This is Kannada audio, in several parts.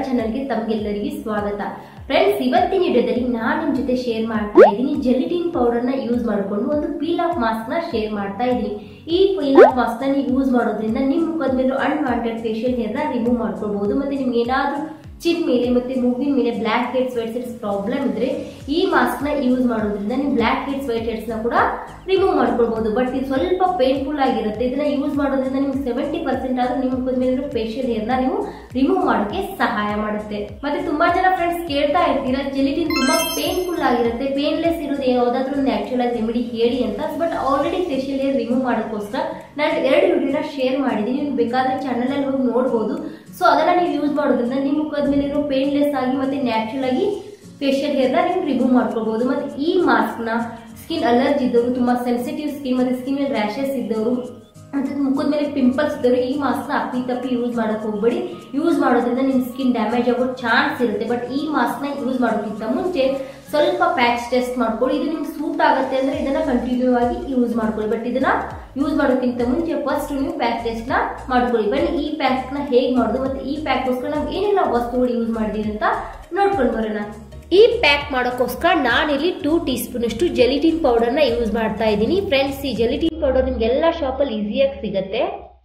ಚಾನಲ್ಗೆ ತಮಗೆಲ್ಲರಿಗೂ ಸ್ವಾಗತ ಫ್ರೆಂಡ್ಸ್ ಇವತ್ತಿನ ವಿಡಿಯೋದಲ್ಲಿ ನಾನು ನಿಮ್ಮ ಜೊತೆ ಶೇರ್ ಮಾಡ್ತಾ ಇದ್ದೀನಿ ಜೆಲಿಟಿನ್ ಪೌಡರ್ನ ಯೂಸ್ ಮಾಡಿಕೊಂಡು ಒಂದು ಪೀಲ್ ಆಫ್ ಮಾಸ್ಕ್ನ ಶೇರ್ ಮಾಡ್ತಾ ಇದ್ದೀನಿ ಈ ಪೀಲ್ ಆಫ್ ಮಾಸ್ಕ್ನ ನೀವು ಯೂಸ್ ಮಾಡೋದ್ರಿಂದ ನಿಮ್ಮ ಮುಖದ ಮೇಲೆ ಅನ್ವಾಂಟೆಡ್ ಫೇಶಿಯಲ್ ಹೇರ್ನ ರಿಮೂವ್ ಮಾಡ್ಕೊಳ್ಬಹುದು ಮತ್ತೆ ನಿಮ್ಗೆ ಏನಾದರೂ ಚಿನ್ ಮೇಲೆ ಮತ್ತೆ ಮೂಗಿನ ಮೇಲೆ blackheads whiteheads problem ಇದ್ರೆ ಈ ಮಾಸ್ಕ್ ನ ಯೂಸ್ ಮಾಡೋದ್ರಿಂದ ನೀವು ಬ್ಲ್ಯಾಕ್ ಹೆಡ್ಸ್ ವೈಟ್ ಹೆಡ್ಸ್ ನ ಕೂಡ ರಿಮೂವ್ ಮಾಡ್ಕೊಳ್ಬಹುದು ಬಟ್ ಇದು ಸ್ವಲ್ಪ ಪೇನ್ಫುಲ್ ಆಗಿರುತ್ತೆ ಇದನ್ನ ಯೂಸ್ ಮಾಡೋದ್ರಿಂದ ನಿಮ್ಗೆ ಸೆವೆಂಟಿ ಪರ್ಸೆಂಟ್ ಆದ್ರೂ ನಿಮ್ಮ ಮುಖದ ಮೇಲೆ ಫೇಶಿಯಲ್ ಹೇರ್ ನ ನೀವು ರಿಮೂವ್ ಮಾಡೋಕೆ ಸಹಾಯ ಮಾಡುತ್ತೆ ಮತ್ತೆ ತುಂಬಾ ಜನ ಫ್ರೆಂಡ್ಸ್ ಕೇಳ್ತಾ ಇರ್ತೀರಾ ಜೆಲಿಟಿನ್ ತುಂಬಾ ಪೇನ್ಫುಲ್ ಆಗಿರುತ್ತೆ ಪೇನ್ಲೆಸ್ ಇರೋದು ಯಾವ್ದಾದ್ರು ನ್ಯಾಚುರಲ್ ಆಗಿ ರೆಮಿಡಿ ಹೇಳಿ ಅಂತ but already facial hair remove ಮಾಡೋಕ್ಕೋಸ್ಕರ ನಾನು ಎರಡು ವಿಡಿಯೋನ ಶೇರ್ ಮಾಡಿದ್ದೀನಿ ನೀವು ಬೇಕಾದ್ರೆ ಚಾನಲ್ ಅಲ್ಲಿ ಹೋಗಿ ನೋಡ್ಬೋದು ಸೊ ಅದನ್ನ ನೀವು ಯೂಸ್ ಮಾಡೋದ್ರಿಂದ ನಿಮ್ಮ ಮುಖದ ಮೇಲೆ ಇರೋ ಪೇನ್ಲೆಸ್ ಆಗಿ ಮತ್ತೆ ನ್ಯಾಚುರಲ್ ಆಗಿ ಫೇಶಿಯಲ್ ಹೇರ್ನ ನೀವು ರಿಮೂವ್ ಮಾಡ್ಕೊಳ್ಬಹುದು ಮತ್ತೆ ಈ ಮಾಸ್ಕ್ ನ ಸ್ಕಿನ್ ಅಲರ್ಜಿ ಇದ್ದವರು ತುಂಬಾ ಸೆನ್ಸಿಟಿವ್ ಸ್ಕಿನ್ ಮತ್ತೆ ಸ್ಕಿನ್ ಮೇಲೆ ರ್ಯಾಶಸ್ ಇದ್ದವರು ಮತ್ತೆ ಮುಖದ ಮೇಲೆ ಪಿಂಪಲ್ಸ್ ಇದ್ದವರು ಈ ಮಾಸ್ಕ್ ನ ಅಪ್ಪಿ ತಪ್ಪಿ ಯೂಸ್ ಮಾಡಕ್ ಹೋಗ್ಬೇಡಿ ಯೂಸ್ ಮಾಡೋದ್ರಿಂದ ನಿಮ್ ಸ್ಕಿನ್ ಡ್ಯಾಮೇಜ್ ಆಗೋ ಚಾನ್ಸ್ ಇರುತ್ತೆ ಬಟ್ ಈ ಮಾಸ್ಕ್ ನ ಯೂಸ್ ಮಾಡೋಕ್ಕಿಂತ ಮುಂಚೆ ಸ್ವಲ್ಪ ಪ್ಯಾಚ್ ಟೆಸ್ಟ್ ಮಾಡ್ಕೊಳ್ಳಿ ಇದು ನಿಮ್ಗೆ ಸೂಟ್ ಆಗುತ್ತೆ ಅಂದ್ರೆ ಇದನ್ನ ಕಂಟಿನ್ಯೂ ಆಗಿ ಯೂಸ್ ಮಾಡ್ಕೊಳ್ಳಿ ಬಟ್ ಇದನ್ನ ಯೂಸ್ ಮಾಡೋಕ್ಕಿಂತ ಮುಂಚೆ ಫಸ್ಟ್ ನೀವು ಪ್ಯಾಕ್ ಟೆಸ್ಟ್ ನ ಮಾಡ್ಕೊಳ್ಳಿ ಬನ್ನಿ ಈ ಪ್ಯಾಕ್ ನ ಹೇಗ್ ಮಾಡೋದು ಮತ್ತೆ ಈ ಪ್ಯಾಕ್ಗೋಸ್ಕರ ನಾವು ಏನೆಲ್ಲ ವಸ್ತುಗಳು ಯೂಸ್ ಮಾಡಿದೀವಿ ಅಂತ ನೋಡ್ಕೊಂಡು ಬರೋಣ ಈ ಪ್ಯಾಕ್ ಮಾಡೋಕ್ಕೋಸ್ಕರ ನಾನಿಲ್ಲಿ ಟೂ ಟೀ ಸ್ಪೂನ್ ಅಷ್ಟು ಜೆಲಿಟಿನ್ ಪೌಡರ್ನ ಯೂಸ್ ಮಾಡ್ತಾ ಇದ್ದೀನಿ ಫ್ರೆಂಡ್ಸ್ ಈ ಜೆಲಿಟಿನ್ ಪೌಡರ್ ನಿಮ್ಗೆ ಎಲ್ಲ ಶಾಪಲ್ಲಿ ಈಸಿಯಾಗಿ ಸಿಗುತ್ತೆ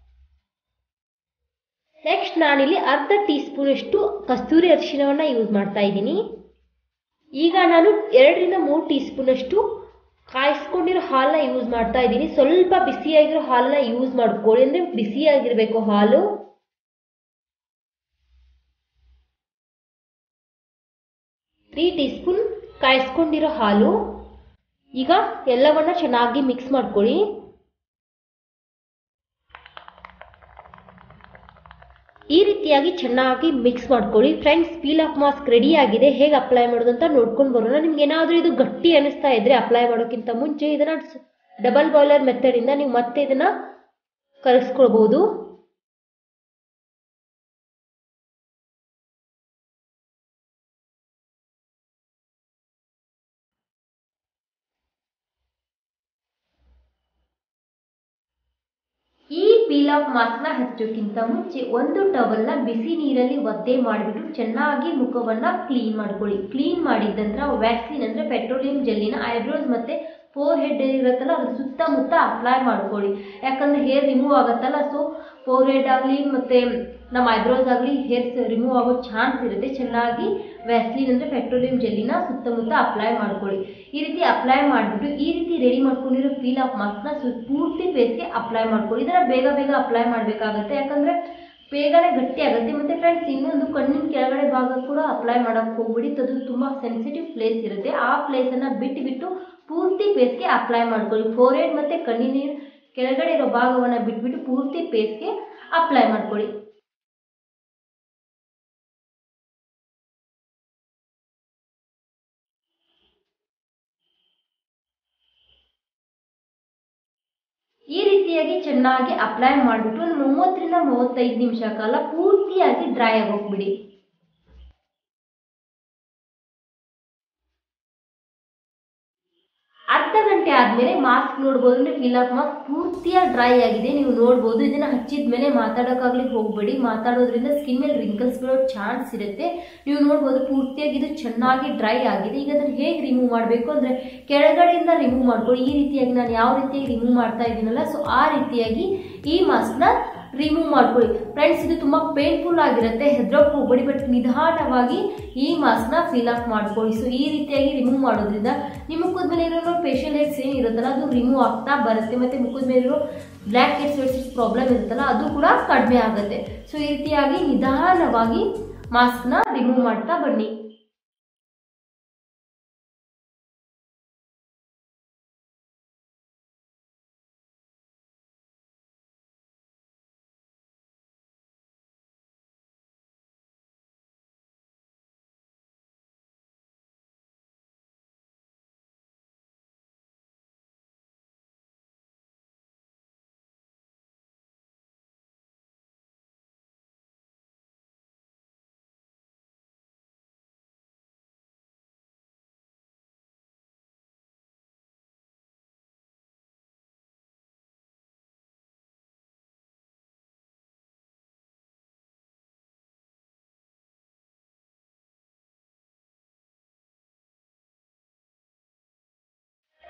ನೆಕ್ಸ್ಟ್ ನಾನಿಲ್ಲಿ ಅರ್ಧ ಟೀ ಸ್ಪೂನ್ ಅಷ್ಟು ಕಸ್ತೂರಿ ಅರಿಶಿನವನ್ನ ಯೂಸ್ ಮಾಡ್ತಾ ಇದ್ದೀನಿ ಈಗ ನಾನು ಎರಡರಿಂದ ಮೂರು ಟೀ ಸ್ಪೂನ್ ಅಷ್ಟು ಕಾಯಿಸ್ಕೊಂಡಿರೋ ಹಾಲನ್ನ ಯೂಸ್ ಮಾಡ್ತಾ ಇದ್ದೀನಿ ಸ್ವಲ್ಪ ಬಿಸಿಯಾಗಿರೋ ಹಾಲನ್ನ ಯೂಸ್ ಮಾಡ್ಕೊಳ್ಳಿ ಅಂದ್ರೆ ಬಿಸಿಯಾಗಿರ್ಬೇಕು ಹಾಲು ತ್ರೀ ಟೀ ಸ್ಪೂನ್ ಕಾಯಿಸ್ಕೊಂಡಿರೋ ಹಾಲು ಈಗ ಎಲ್ಲವನ್ನ ಚೆನ್ನಾಗಿ ಮಿಕ್ಸ್ ಮಾಡ್ಕೊಳ್ಳಿ ಈ ರೀತಿಯಾಗಿ ಚೆನ್ನಾಗಿ ಮಿಕ್ಸ್ ಮಾಡ್ಕೊಳ್ಳಿ friends peel off mask ready ಆಗಿದೆ ಹೇಗೆ ಅಪ್ಲೈ ಮಾಡೋದು ಅಂತ ನೋಡ್ಕೊಂಡು ಬರೋಣ ನಿಮ್ಗೆ ಏನಾದರೂ ಇದು ಗಟ್ಟಿ ಅನಿಸ್ತಾ ಇದ್ರೆ ಅಪ್ಲೈ ಮಾಡೋಕ್ಕಿಂತ ಮುಂಚೆ ಇದನ್ನ ಡಬಲ್ ಬಾಯ್ಲರ್ ಮೆಥಡ್ ಇಂದ ನೀವು ಮತ್ತೆ ಇದನ್ನ ಕಲಿಸ್ಕೊಳ್ಬಹುದು ಈ ಪೀಲ್ ಆಫ್ ಮಾಸ್ಕ್ ನ ಹಚ್ಚೋಕ್ಕಿಂತ ಮುಂಚೆ ಒಂದು ಟವಲ್ ನ ಬಿಸಿ ನೀರಲ್ಲಿ ಒದ್ದೆ ಮಾಡಿಬಿಟ್ಟು ಚೆನ್ನಾಗಿ ಮುಖವನ್ನ ಕ್ಲೀನ್ ಮಾಡ್ಕೊಳ್ಳಿ ಕ್ಲೀನ್ ಮಾಡಿದ್ದಂತ್ರ ವ್ಯಾಕ್ಸಿನ್ ಅಂದ್ರೆ ಪೆಟ್ರೋಲಿಯಂ ಜೆಲ್ಲಿನ ಐಬ್ರೋಸ್ ಮತ್ತೆ ಫೋರ್ ಹೆಡ್ ಇರುತ್ತಲ್ಲ ಅದ್ರ ಸುತ್ತಮುತ್ತ ಅಪ್ಲೈ ಮಾಡ್ಕೊಳ್ಳಿ ಯಾಕಂದ್ರೆ ಹೇರ್ ರಿಮೂವ್ ಆಗುತ್ತಲ್ಲ ಸೊ ಫೋರ್ ಹೆಡ್ ಆಗಲಿ ಮತ್ತೆ ನಮ್ಮ ಐಬ್ರೋಸ್ ಆಗಲಿ ಹೇರ್ಸ್ ರಿಮೂವ್ ಆಗೋ ಚಾನ್ಸ್ ಇರುತ್ತೆ ಚೆನ್ನಾಗಿ ವ್ಯಾಸ್ಲಿನ್ ಅಂದರೆ ಪೆಟ್ರೋಲಿಯಂ ಜೆಲ್ಲಿನ ಸುತ್ತಮುತ್ತ ಅಪ್ಲೈ ಮಾಡ್ಕೊಳ್ಳಿ ಈ ರೀತಿ ಅಪ್ಲೈ ಮಾಡಿಬಿಟ್ಟು ಈ ರೀತಿ ರೆಡಿ ಮಾಡ್ಕೊಂಡಿರೋ ಪೀಲ್ ಆಫ್ ಮಾಸ್ಕ್ನ ಪೂರ್ತಿ ಫೇಸ್ಗೆ ಅಪ್ಲೈ ಮಾಡ್ಕೊಳ್ಳಿ ಇದನ್ನ ಬೇಗ ಬೇಗ ಅಪ್ಲೈ ಮಾಡಬೇಕಾಗತ್ತೆ ಯಾಕಂದರೆ ಬೇಗನೆ ಗಟ್ಟಿ ಆಗುತ್ತೆ ಮತ್ತು ಫ್ರೆಂಡ್ಸ್ ಇನ್ನೊಂದು ಕಣ್ಣಿನ ಕೆಳಗಡೆ ಭಾಗ ಕೂಡ ಅಪ್ಲೈ ಮಾಡೋಕ್ಕೆ ಹೋಗ್ಬಿಡಿ ಅದು ತುಂಬ ಸೆನ್ಸಿಟಿವ್ ಪ್ಲೇಸ್ ಇರುತ್ತೆ ಆ ಪ್ಲೇಸನ್ನು ಬಿಟ್ಟು ಬಿಟ್ಟು ಪೂರ್ತಿ ಫೇಸ್ಗೆ ಅಪ್ಲೈ ಮಾಡ್ಕೊಳ್ಳಿ ಫೋರ್ ಹೆಡ್ ಮತ್ತು ಕಣ್ಣಿನ ಕೆಳಗಡೆ ಇರೋ ಭಾಗವನ್ನು ಬಿಟ್ಬಿಟ್ಟು ಪೂರ್ತಿ ಫೇಸ್ಗೆ ಅಪ್ಲೈ ಮಾಡ್ಕೊಳ್ಳಿ ಈ ರೀತಿಯಾಗಿ ಚೆನ್ನಾಗಿ ಅಪ್ಲೈ ಮಾಡಿಬಿಟ್ಟು ಒಂದು ಮೂವತ್ತರಿಂದ ಮೂವತ್ತೈದು ನಿಮಿಷ ಕಾಲ ಪೂರ್ತಿಯಾಗಿ ಡ್ರೈ ಆಗಿ ಹೋಗ್ಬಿಡಿ ಅರ್ಧ ಗಂಟೆ ಆದ್ಮೇಲೆ ಮಾಸ್ಕ್ ನೋಡ್ಬೋದು ಅಂದ್ರೆ ಫಿಲ್ ಆಫ್ ಮಾಸ್ಕ್ ಪೂರ್ತಿಯಾಗಿ ಡ್ರೈ ಆಗಿದೆ ನೀವು ನೋಡ್ಬೋದು ಇದನ್ನ ಹಚ್ಚಿದ ಮೇಲೆ ಮಾತಾಡೋಕ್ಕಾಗ್ಲಿ ಹೋಗ್ಬೇಡಿ ಮಾತಾಡೋದ್ರಿಂದ ಸ್ಕಿನ್ ಮೇಲೆ ರಿಂಕಲ್ಸ್ ಬರೋ ಚಾನ್ಸ್ ಇರುತ್ತೆ ನೀವು ನೋಡ್ಬೋದು ಪೂರ್ತಿಯಾಗಿ ಇದು ಚೆನ್ನಾಗಿ ಡ್ರೈ ಆಗಿದೆ ಈಗ ಅದನ್ನ ಹೇಗೆ ರಿಮೂವ್ ಮಾಡಬೇಕು ಅಂದ್ರೆ ಕೆಳಗಡೆಯಿಂದ ರಿಮೂವ್ ಮಾಡ್ಕೊಳ್ಳಿ ಈ ರೀತಿಯಾಗಿ ನಾನು ಯಾವ ರೀತಿಯಾಗಿ ರಿಮೂವ್ ಮಾಡ್ತಾ ಇದ್ದೀನಲ್ಲ ಸೊ ಆ ರೀತಿಯಾಗಿ ಈ ಮಾಸ್ಕ್ನ ರಿಮೂವ್ ಮಾಡ್ಕೊಳ್ಳಿ ಫ್ರೆಂಡ್ಸ್ ಇದು ತುಂಬಾ ಪೇನ್ಫುಲ್ ಆಗಿರುತ್ತೆ ಹೆದ್ರೋಕ್ ಹೋಗ್ಬೇಡಿ ಬಟ್ ನಿಧಾನವಾಗಿ ಈ ಮಾಸ್ಕ್ನ ಫಿಲ್ ಆಫ್ ಮಾಡ್ಕೊಳ್ಳಿ ಸೊ ಈ ರೀತಿಯಾಗಿ ರಿಮೂವ್ ಮಾಡೋದ್ರಿಂದ ನಿಮ್ಮ ಮುಖದ ಮೇಲೆ ಇರೋ ಫೇಶಿಯಲ್ ಹೇರ್ಸ್ ಏನು ಇರುತ್ತಲ್ಲ ಅದು ರಿಮೂವ್ ಆಗ್ತಾ ಬರುತ್ತೆ ಮತ್ತೆ ಮುಖದ ಮೇಲೆ ಇರೋ ಬ್ಲ್ಯಾಕ್ ಹೆಡ್ಸ್ ವೆಡ್ಸ್ ಪ್ರಾಬ್ಲಮ್ ಇರುತ್ತಲ್ಲ ಅದು ಕೂಡ ಕಡಿಮೆ ಆಗುತ್ತೆ ಸೊ ಈ ರೀತಿಯಾಗಿ ನಿಧಾನವಾಗಿ ಮಾಸ್ಕ್ನ ರಿಮೂವ್ ಮಾಡ್ತಾ ಬನ್ನಿ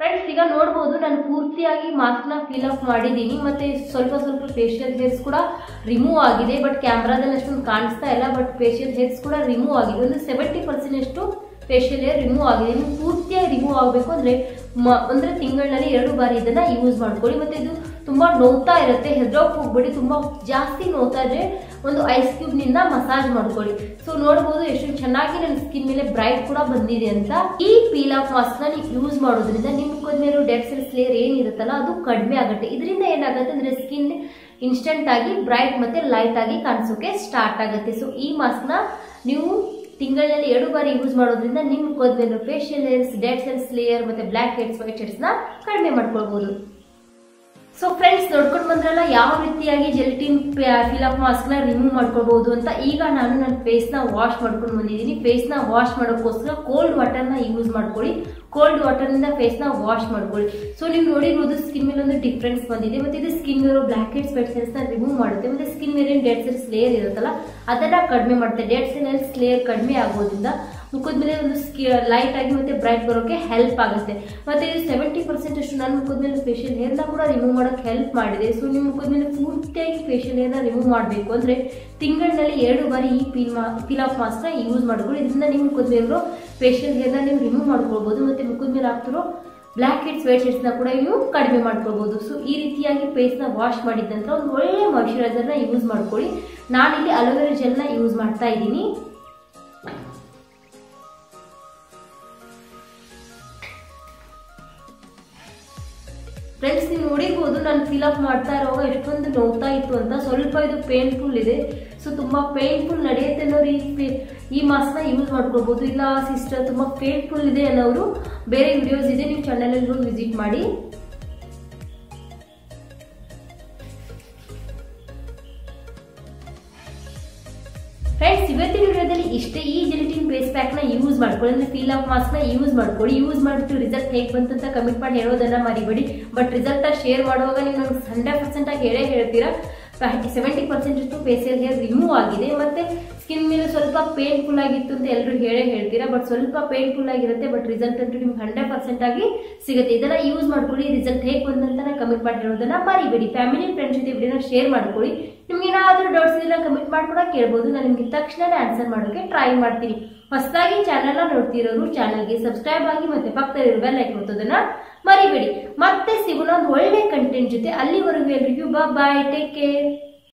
ಫ್ರೆಂಡ್ಸ್ ಈಗ ನೋಡ್ಬೋದು ನಾನು ಪೂರ್ತಿಯಾಗಿ ಮಾಸ್ಕ್ನ ಫಿಲ್ ಅಪ್ ಮಾಡಿದ್ದೀನಿ ಮತ್ತೆ ಸ್ವಲ್ಪ ಸ್ವಲ್ಪ ಫೇಶಿಯಲ್ ಹೇರ್ಸ್ ಕೂಡ ರಿಮೂವ್ ಆಗಿದೆ ಬಟ್ ಕ್ಯಾಮ್ರಾದಲ್ಲಿ ಅಷ್ಟೊಂದು ಕಾಣಿಸ್ತಾ ಇಲ್ಲ ಬಟ್ ಫೇಶಿಯಲ್ ಹೇರ್ಸ್ ಕೂಡ ರಿಮೂವ್ ಆಗಿದೆ ಒಂದು ಸೆವೆಂಟಿ ಪರ್ಸೆಂಟ್ ಅಷ್ಟು ಫೇಶಿಯಲ್ ಹೇರ್ ರಿಮೂವ್ ಆಗಿದೆ ನಿಮ್ಗೆ ಪೂರ್ತಿಯಾಗಿ ರಿಮೂವ್ ಆಗಬೇಕು ಅಂದರೆ ಮ ಅಂದರೆ ತಿಂಗಳಲ್ಲಿ ಎರಡು ಬಾರಿ ಇದನ್ನು ಯೂಸ್ ಮಾಡ್ಕೊಳ್ಳಿ ಮತ್ತು ಇದು ತುಂಬ ನೋವ್ತಾ ಇರುತ್ತೆ ಹೆದ್ರೋಕ್ ಹೋಗ್ಬೇಡಿ ತುಂಬ ಜಾಸ್ತಿ ನೋವ್ತಾ ಇದ್ರೆ ಒಂದು ಐಸ್ ಕ್ಯೂಬ್ನಿಂದ ಮಸಾಜ್ ಮಾಡ್ಕೊಳ್ಳಿ ಸೊ ನೋಡ್ಬೋದು ಎಷ್ಟು ಚೆನ್ನಾಗಿ ನನ್ನ ಸ್ಕಿನ್ ಮೇಲೆ ಬ್ರೈಟ್ ಕೂಡ ಬಂದಿದೆ ಅಂತ ಈ ಪೀಲ್ ಆಫ್ ಮಾಸ್ಕ್ನ ನೀವು ಯೂಸ್ ಮಾಡೋದ್ರಿಂದ ನಿಮ್ಮ ಮುಖದ ಮೇಲೆ ಡೆಡ್ ಸೆಲ್ಸ್ ಲೇಯರ್ ಏನಿರುತ್ತಲ್ಲ ಅದು ಕಡಿಮೆ ಆಗುತ್ತೆ ಇದರಿಂದ ಏನಾಗುತ್ತೆ ಅಂದರೆ ಸ್ಕಿನ್ ಇನ್ಸ್ಟೆಂಟ್ ಆಗಿ ಬ್ರೈಟ್ ಮತ್ತೆ ಲೈಟ್ ಆಗಿ ಕಾಣಿಸೋಕೆ ಸ್ಟಾರ್ಟ್ ಆಗುತ್ತೆ ಸೊ ಈ ಮಾಸ್ಕ್ನ ನೀವು ತಿಂಗಳಲ್ಲಿ ಎರಡು ಬಾರಿ ಯೂಸ್ ಮಾಡೋದ್ರಿಂದ ನಿಮ್ಮ ಮುಖದ ಮೇಲೆ facial hairs dead cells layer ಮತ್ತೆ ಬ್ಲ್ಯಾಕ್ ಹೆಡ್ಸ್ ವೈಟ್ ಹೆಡ್ಸ್ನ ಕಡಿಮೆ ಮಾಡ್ಕೊಳ್ಬಹುದು ಸೊ ಫ್ರೆಂಡ್ಸ್ ನೋಡ್ಕೊಂಡು ಬಂದ್ರಲ್ಲ ಯಾವ ರೀತಿಯಾಗಿ ಜೆಲ್ಟಿನ್ ಫಿಲಪ್ ಮಾಸ್ಕ್ನ ರಿಮೂವ್ ಮಾಡ್ಕೋಬಹುದು ಅಂತ ಈಗ ನಾನು ನನ್ನ ಫೇಸ್ನ ವಾಶ್ ಮಾಡ್ಕೊಂಡು ಬಂದಿದ್ದೀನಿ ಫೇಸ್ನ ವಾಶ್ ಮಾಡೋಕ್ಕೋಸ್ಕರ ಕೋಲ್ಡ್ ವಾಟರ್ನ ಯೂಸ್ ಮಾಡ್ಕೊಳ್ಳಿ ಕೋಲ್ಡ್ ವಾಟರ್ನಿಂದ ಫೇಸ್ನ ವಾಶ್ ಮಾಡ್ಕೊಳ್ಳಿ ಸೊ ನೀವು ನೋಡಿರ್ಬೋದು ಸ್ಕಿನ್ ಮೇಲೆ ಒಂದು ಡಿಫ್ರೆನ್ಸ್ ಬಂದಿದೆ ಮತ್ತೆ ಇದು ಸ್ಕಿನ್ ಮೇಲೆ ಬ್ಲ್ಯಾಕ್ ಹೆಡ್ಸ್ ವೈಟ್ ಸೆಲ್ಸ್ನ ರಿಮೂವ್ ಮಾಡುತ್ತೆ ಮತ್ತೆ ಸ್ಕಿನ್ ಮೇಲೆ ಡೆಡ್ ಸೆಲ್ಸ್ ಲೇಯರ್ ಇರುತ್ತಲ್ಲ ಅದನ್ನ ಕಡಿಮೆ ಮಾಡುತ್ತೆ ಡೆಡ್ ಸೆಲ್ಸ್ ಲೇಯರ್ ಕಡಿಮೆ ಆಗೋದ್ರಿಂದ ಮುಖದ ಮೇಲೆ ಒಂದು ಸ್ಕಿ ಲೈಟ್ ಆಗಿ ಮತ್ತೆ ಬ್ರೈಟ್ ಬರೋಕೆ ಹೆಲ್ಪ್ ಆಗುತ್ತೆ ಮತ್ತೆ ಇದು ಸೆವೆಂಟಿ ಪರ್ಸೆಂಟ್ ಅಷ್ಟು ನನ್ನ ಮುಖದ ಮೇಲೆ ಫೇಶಿಯಲ್ ಹೇರ್ನ ಕೂಡ ರಿಮೂವ್ ಮಾಡೋಕೆ ಹೆಲ್ಪ್ ಮಾಡಿದೆ ಸೊ ನಿಮ್ಮ ಮುಖದ ಮೇಲೆ ಪೂರ್ತಿಯಾಗಿ ಫೇಶಿಯಲ್ ಹೇರ್ನ ರಿಮೂವ್ ಮಾಡಬೇಕು ಅಂದರೆ ತಿಂಗಳಿನಲ್ಲಿ ಎರಡು ಬಾರಿ ಈ ಪೀಲ್ ಮಾ ಪೀಲ್ ಆಫ್ ಮಾಸ್ಕ್ನ ಯೂಸ್ ಮಾಡ್ಕೊಳ್ಳಿ ಇದರಿಂದ ನಿಮ್ಮ ಮುಖದ ಮೇಲಿರೋ ಫೇಶಿಯಲ್ ಹೇರ್ನ ನೀವು ರಿಮೂವ್ ಮಾಡ್ಕೊಳ್ಬೋದು ಮತ್ತೆ ಮುಖದ ಮೇಲೆ ಆಗ್ತಿರೋ ಬ್ಲ್ಯಾಕ್ ಹೆಡ್ಸ್ ವೈಟ್ ಹೆಡ್ಸ್ನ ಕೂಡ ನೀವು ಕಡಿಮೆ ಮಾಡ್ಕೊಳ್ಬೋದು ಸೊ ಈ ರೀತಿಯಾಗಿ ಫೇಸ್ನ ವಾಶ್ ಮಾಡಿದ ನಂತರ ಒಂದು ಒಳ್ಳೆಯ ಮಾಯಿಶ್ಚರೈಸರ್ನ ಯೂಸ್ ಮಾಡ್ಕೊಳ್ಳಿ ನಾನಿಲ್ಲಿ ಅಲೋವೆರಾ ಜೆಲ್ನ ಯೂಸ್ ಮಾಡ್ತಾ ಇದ್ದೀನಿ ಫ್ರೆಂಡ್ಸ್ ನೀವು ನೋಡಿರ್ಬೋದು ನಾನು ಫಿಲ್ ಅಪ್ ಮಾಡ್ತಾ ಇರುವಾಗ ಎಷ್ಟೊಂದು ನೋವ್ತಾ ಇತ್ತು ಅಂತ ಸ್ವಲ್ಪ ಇದು ಪೇನ್ಫುಲ್ ಇದೆ ಸೊ ತುಂಬ ಪೇನ್ಫುಲ್ ನಡೆಯುತ್ತೆ ಅನ್ನೋರು ಈ ಫಿ- ಈ ಮಾಸ್ಕ್ನ ಯೂಸ್ ಮಾಡ್ಕೊಳ್ಬೋದು ಇಲ್ಲ ಸಿಸ್ಟರ್ ತುಂಬ ಪೇನ್ಫುಲ್ ಇದೆ ಅನ್ನೋರು ಬೇರೆ ವಿಡಿಯೋಸ್ ಇದೆ ನೀವು ಚಾನಲಲ್ಲಿ ಹೋಗಿ ವಿಸಿಟ್ ಮಾಡಿ ಫ್ರೆಂಡ್ಸ್ ಇವತ್ತಿನ ವಿಡಿಯೋದಲ್ಲಿ ಇಷ್ಟೇ ಈ ಜೆಲಿಟಿನ್ ಫೇಸ್ ಪ್ಯಾಕ್ ನ ಯೂಸ್ ಮಾಡ್ಕೊಳ್ಳಿ ಅಂದ್ರೆ ಫೀಲ್ ಆಫ್ ಮಾಸ್ಕ್ ನ ಯೂಸ್ ಮಾಡ್ಕೊಳ್ಳಿ ಯೂಸ್ ಮಾಡಿಬಿಟ್ಟು ರಿಸಲ್ಟ್ ಹೇಗೆ ಬಂತು ಅಂತ ಕಮೆಂಟ್ ಮಾಡಿ ಹೇಳೋದನ್ನ ಮರಿಬೇಡಿ ಬಟ್ ರಿಸಲ್ಟ್ ಶೇರ್ ಮಾಡುವಾಗ ನೀವು ನನಗೆ ಹಂಡ್ರೆಡ್ ಪರ್ಸೆಂಟ್ ಆಗಿ ಹೇಳೇ ಹೇಳ್ತೀರಾ ಸೆವೆಂಟಿ ಪರ್ಸೆಂಟ್ ಅಷ್ಟು ಫೇಸಿಯಲ್ ಹೇರ್ ರಿಮೂವ್ ಆಗಿದೆ ಮತ್ತೆ ಸ್ಕಿನ್ ಮೇಲೆ ಸ್ವಲ್ಪ ಪೇನ್ಫುಲ್ ಆಗಿತ್ತು ಅಂತ ಎಲ್ಲರೂ ಹೇಳೇ ಹೇಳ್ತೀರಾ ಬಟ್ ಸ್ವಲ್ಪ ಪೇನ್ಫುಲ್ ಆಗಿರುತ್ತೆ ಬಟ್ ರಿಸಲ್ಟ್ ಅಂತೂ ನಿಮ್ಗೆ ಹಂಡ್ರೆಡ್ ಪರ್ಸೆಂಟ್ ಆಗಿ ಸಿಗುತ್ತೆ ಇದನ್ನ ಯೂಸ್ ಮಾಡ್ಕೊಳ್ಳಿ ರಿಸಲ್ಟ್ ಹೇಗೆ ಬಂದಂತ ಕಮೆಂಟ್ ಮಾಡಿ ಹೇಳೋದನ್ನ ಮರಿಬೇಡಿ ಫ್ಯಾಮಿಲಿ ಫ್ರೆಂಡ್ಸ್ ಜೊತೆ ವಿಡಿಯೋನ ಶೇರ್ ಮಾಡ್ಕೊಳ್ಳಿ ನಿಮ್ಗೆ ಏನಾದರೂ ಡೌಟ್ಸ್ ಇದ್ರೆ ಕಮೆಂಟ್ ಮಾಡಿ ಕೂಡ ಕೇಳ್ಬೋದು ನಾನು ನಿಮ್ಗೆ ತಕ್ಷಣ ಆನ್ಸರ್ ಮಾಡೋಕೆ ಟ್ರೈ ಮಾಡ್ತೀನಿ ಹೊಸದಾಗಿ ಚಾನೆಲ್ನ ನೋಡ್ತಿರೋರು ಚಾನಲ್ಗೆ ಸಬ್ಸ್ಕ್ರೈಬ್ ಆಗಿ ಮತ್ತೆ ಪಕ್ಕದಲ್ಲಿರೋ ಬೆಲ್ ಲೈಕ್ ಒತ್ತೋದನ್ನ ಮರಿಬೇಡಿ ಮತ್ತೆ ಸಿಗೋಣ ಒಂದು ಒಳ್ಳೆ ಕಂಟೆಂಟ್ ಜೊತೆ ಅಲ್ಲಿವರೆಗೂ ಎಲ್ರಿಗೂ ಬಾಯ್ ಟೇಕ್ ಕೇರ್